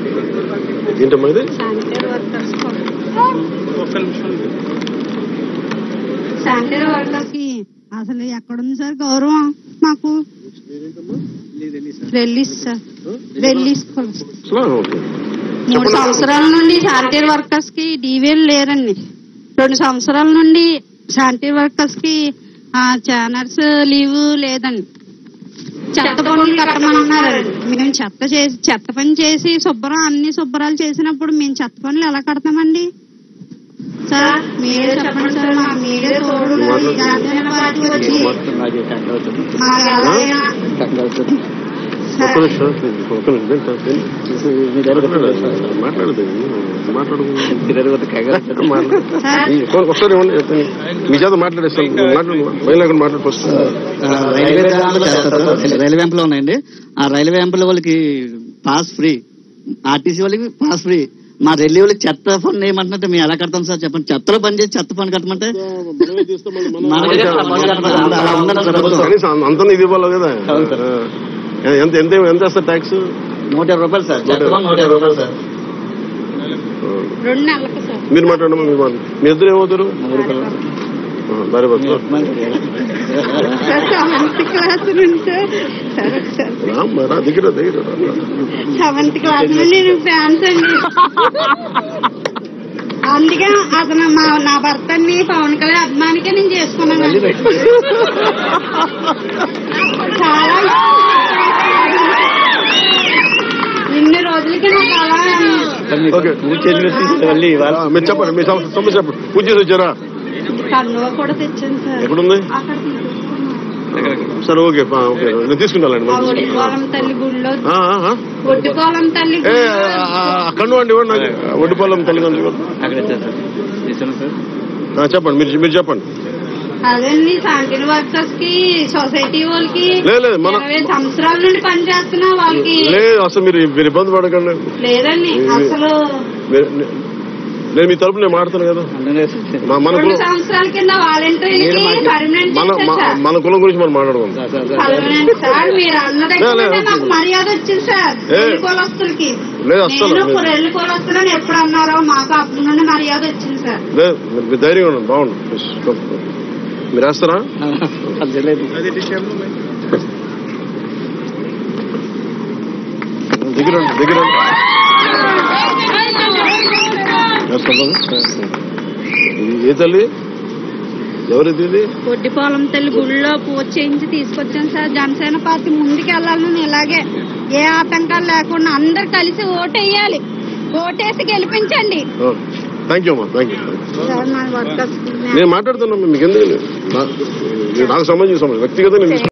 ఏంటమ్మా ఇది sanitary workers sanitary workers కి అసలు ఎక్కడుంది సార్ గౌరవం మాకు రిలీజ్ సార్ రిలీజ్ అసలు ఓకే మూడు సంవత్సరాల నుండి శానిటరీ వర్కర్స్ కి డీవీఎల్ లేరండి రెండు సంవత్సరాల నుండి శానిటరీ వర్కర్స్ కి చానర్స్ లీవ్ లేదండి చెత్త పనులు కట్టమన్నారండి మేము చెత్త చేసి చెత్త పని చేసి శుభ్రం అన్ని శుభ్రాలు చేసినప్పుడు మేము చెత్త పనులు ఎలా కడతామండి సార్ మీరే చెప్పండి సార్ మాకు మీరే తోడు ఈ జనసేన పార్టీ వచ్చి మాకు ఎలాగైనా ఒక్క నిమిషం ఒక్క నిమిషం మాట్లాడదు మాట్లాడు ఒకసారి ఇవ్వండి చెప్పండి. మీ చేత మాట్లాడేస్తాను మాట్లాడు బయలు మాట్లాడు ఫస్ట్ రైల్వే ట్రాక్లు చేస్తారు సార్. రైల్వే ఎంపీలు ఉన్నాయండి ఆ రైల్వే ఎంపీల వాళ్ళకి పాస్ ఫ్రీ ఆర్టీసీ వాళ్ళకి పాస్ ఫ్రీ మా రైల్వే వాళ్ళకి చెత్త పని ఏమంటున్నట్టు మేము ఎలా కడతాం సార్ చెప్పండి చెత్తలో పని చేసి చెత్త పని కట్టమంటే మనకి అలా పని కట్టమంటే అలా- అలా ఉందండి ప్రభుత్వం కనీసం అంత ఇది ఇవ్వాలి కదా ఆ, ఎంత ఎంత ఎంత వేస్తారు ట్యాక్స్ నూట యాభై రూపాయలు సార్ చెత్త పని నూట యాభై రూపాయలు సార్ రెండు నెలలకు సార్ మీరు మాట్లాడమ్మా మీ మాట మీ ఇద్దరు ఏమవుతారు ఆ, భార్య భర్త సార్ సెవెంత్ క్లాస్ నుండి సార్ సరే సార్ రామ్మా, రా దగ్గర దగ్గర రా. సెవెంత్ క్లాస్ నుండి నేను ఫ్యాన్స్ అండి అందుకే అతను మా నా భర్తని పవన్ కళ్యాణ్ అభిమానికే నేను చేసుకున్నాను చాలా ఇన్ని రోజులకి నాకు అలా ఓకే మళ్ళీ ఆ, మీరు చెప్పండి మీ సమస్య సమస్య చెప్పండి పూజ చేసి వచ్చారా కన్నువ కూడా తెచ్చాను సార్ ఎక్కడుంది అక్కడ తీసుకున్నాను సరే ఓకే ఆ, ఓకే నేను తీసుకుంటానండి ఆ ఒడ్డుకోలం తల్లి గుడిలో ఆ, ఆ, ఆ. ఒడ్డుకోలం తల్లి ఏ అక్కడ అండి ఇవ్వండి నాకు ఒడ్డుపాలెం తల్లిదండ్రులు ఇవ్వండి. అక్కడ సార్ ఇస్తాను సార్ ఆ, చెప్పండి మీరు మీరు చెప్పండి అదండి శాంతిని వర్కర్స్ కి సొసైటీ వాళ్ళకి లేదు, లేదు, మన- ఇరవై సంవత్సరాల నుండి పని చేస్తున్నా వాళ్ళకి లేదు అసలు మీరు మీరు ఇబ్బంది పడకండి లేదండి అసలు మీరు- నేను మీ తరపు నేను మాడుతాను కదా మా- మన రెండు కులం సంవత్సరాల కింద వాలంటీర్లకి పర్మనెంట్ మన చేశారు మా- సార్ మన కులం గురించి మనం మాట్లాడుకుందాం పర్మనెంట్ సార్ మీరు అన్న దగ్గర లే, లే, నాకు మర్యాద వచ్చింది సార్ ఏ. రెల్లి కులస్తులకి లేదు, అస్సలు నేను లేదు. రెల్లి కులస్తులని ఎప్పుడు అన్నారో మాకు అప్పటి నుండి మర్యాద వచ్చింది సార్ లేదు మీరు- మీరు ధైర్యంగా ఉండండి బాగుండు Yes, come. మీరు వేస్తారా దగ్గర ఉండండి, దగ్గర ఉండండి. వేస్తారా? ఇది ఏ తల్లి ఎవరిది ఇది ఒడ్డిపాలెం తల్లి గుళ్ళో పూజ చేయించి తీసుకొచ్చాను సార్ జనసేన పార్టీ ముందుకు వెళ్ళాలని ఇలాగే ఏ ఆటంకాలు లేకుండా అందరు కలిసి ఓటేయాలి ఓటేసి గెలిపించండి థ్యాంక్ యూ అమ్మా థ్యాంక్ యూ సార్ మన వర్కర్స్ నేను మాట్లాడుతున్నా మీకు ఎందుకు నా- ఇది నాకు సంబంధించిన సమస్య వ్యక్తిగత నేను